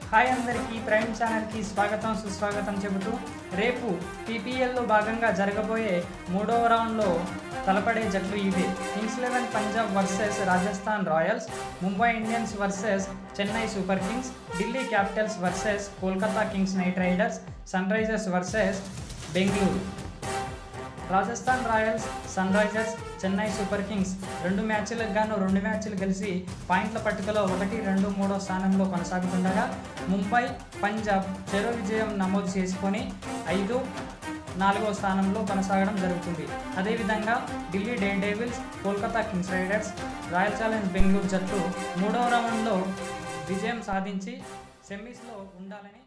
hi అందరికీ prime ఛానల్కి స్వాగతం సుస్వాగతం చెబుతూ రేపు పీపీఎల్లో భాగంగా జరగబోయే మూడవ రౌండ్లో తలపడే జట్లు ఇవే Kings Eleven Punjab versus Rajasthan Royals Mumbai Indians versus Chennai Super Kings Delhi Capitals versus Kolkata Kings Knight Riders Sunrisers versus Bengaluru Rajasthan Royals Sunrisers Chennai Super Kings రెండు మ్యాచ్లకు గాను రెండు మ్యాచ్లు కలిసి పాయింట్ల పట్టికలో ఒకటి రెండు మూడో స్థానంలో కొనసాగుతుండగా ముంబై పంజాబ్ చెరో విజయం నమోదు చేసుకొని ఐదు నాలుగో స్థానంలో కొనసాగడం జరుగుతుంది అదేవిధంగా Delhi Daredevils Kolkata Kings Riders Royal Challenge Bengaluru జట్లు మూడో రౌండ్లో విజయం సాధించి సెమీస్లో ఉండాలని